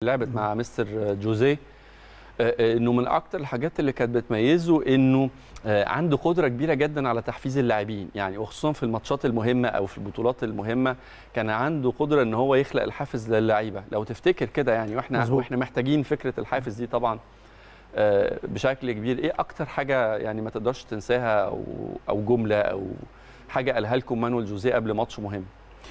لعبت مع مستر جوزيه آه، انه من اكتر الحاجات اللي كانت بتميزه انه آه، عنده قدره كبيره جدا على تحفيز اللاعبين يعني وخصوصا في الماتشات المهمه او في البطولات المهمه كان عنده قدره ان هو يخلق الحافز للعيبه لو تفتكر كده يعني واحنا مظبوط. واحنا محتاجين فكره الحافز دي طبعا آه، بشكل كبير ايه اكتر حاجه يعني ما تقدرش تنساها او او جمله او حاجه قالها لكم مانويل جوزيه قبل ماتش مهم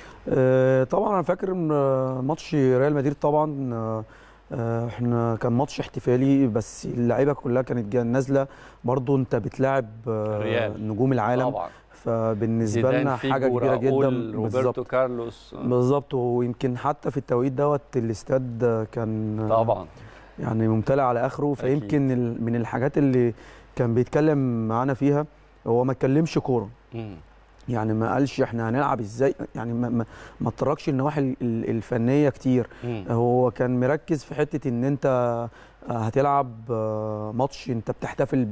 آه، طبعا انا فاكر ان آه، ماتش ريال مدريد طبعا آه، آه، احنا كان ماتش احتفالي بس اللعيبه كلها كانت جا- نازله برضو انت بتلاعب آه، الريال. نجوم العالم طبعا فبالنسبه زيدان، لنا حاجه فيجو، كبيره راؤول، جدا روبرتو كارلوس آه، بالظبط ويمكن حتى في التوقيت دوت الاستاد كان آه، طبعا يعني ممتلئ على اخره فيمكن ال- من الحاجات اللي كان بيتكلم معانا فيها هو ما اتكلمش كوره مم. يعني ما قالش احنا هنلعب ازاي يعني ما ما, ما اتطرقش النواحي ال- ال- الفنيه كتير مم. هو كان مركز في حته ان انت هتلعب آه، ماتش انت بتحتفل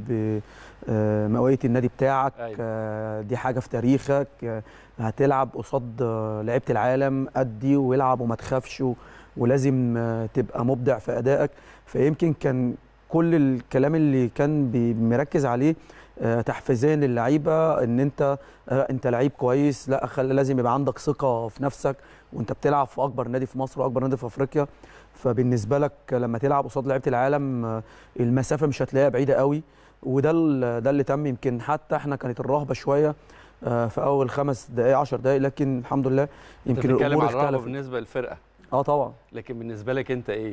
بمئويه النادي بتاعك أيوة. آه، دي حاجه في تاريخك آه، هتلعب قصاد آه، لعيبه العالم ادي والعب وما تخافش و- ولازم آه، تبقى مبدع في ادائك فيمكن كان كل الكلام اللي كان بي- مركز عليه آه، تحفيزيا للعيبه ان انت آه، انت لعيب كويس لا خلي لازم يبقى عندك ثقه في نفسك وانت بتلعب في اكبر نادي في مصر واكبر نادي في افريقيا فبالنسبه لك لما تلعب قصاد لعيبه العالم آه، المسافه مش هتلاقيها بعيده قوي وده ال- ده اللي تم يمكن حتى احنا كانت الرهبه شويه آه، في اول خمس دقائق 10 دقائق لكن الحمد لله يمكن بتتكلم الامور عن الرهبه اختلفت بالنسبه للفرقه اه طبعا لكن بالنسبه لك انت ايه؟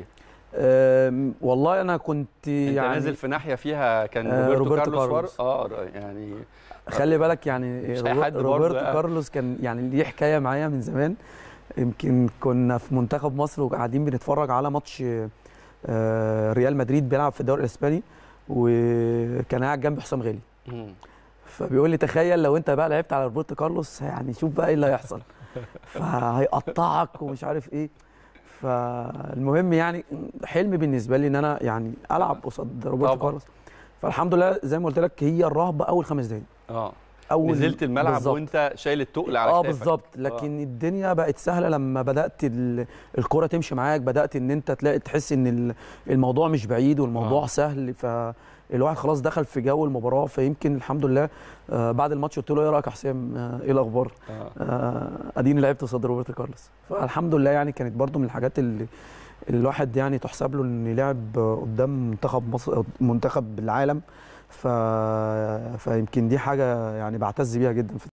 آم، والله انا كنت انت يعني نازل في ناحيه فيها كان آه، روبرتو, روبرتو كارلوس, كارلوس. ور- اه يعني خلي بالك يعني مش أي روبر- حد برضه روبرتو يعني. كارلوس كان يعني ليه حكايه معايا من زمان يمكن كنا في منتخب مصر وقاعدين بنتفرج على ماتش آه، ريال مدريد بيلعب في الدوري الاسباني وكان قاعد جنبي حسام غالي مم. فبيقول لي تخيل لو انت بقى لعبت على روبرتو كارلوس يعني شوف بقى ايه اللي هيحصل فهيقطعك ومش عارف ايه فالمهم يعني حلم بالنسبه لي ان انا يعني العب قصاد روبرتو طبعا. كارلوس فالحمد لله زي ما قلت لك هي الرهبه اول خمس دقايق اه اول نزلت الملعب بالظبط. وانت شايل التقل على اه كتافك. بالظبط لكن الدنيا بقت سهله لما بدات ال- الكره تمشي معاك بدات ان انت تلاقي تحس ان ال- الموضوع مش بعيد والموضوع آه. آه. سهل فالواحد خلاص دخل في جو المباراه فيمكن الحمد لله آه بعد الماتش قلت له ايه رايك يا حسام آه ايه الاخبار آه. آه اديني لعبت قصاد روبرتو كارلوس فالحمد لله يعني كانت برضو من الحاجات اللي الواحد يعني تحسب له ان لعب قدام منتخب مصر منتخب العالم ف... فيمكن دي حاجه يعني بعتز بيها جدا في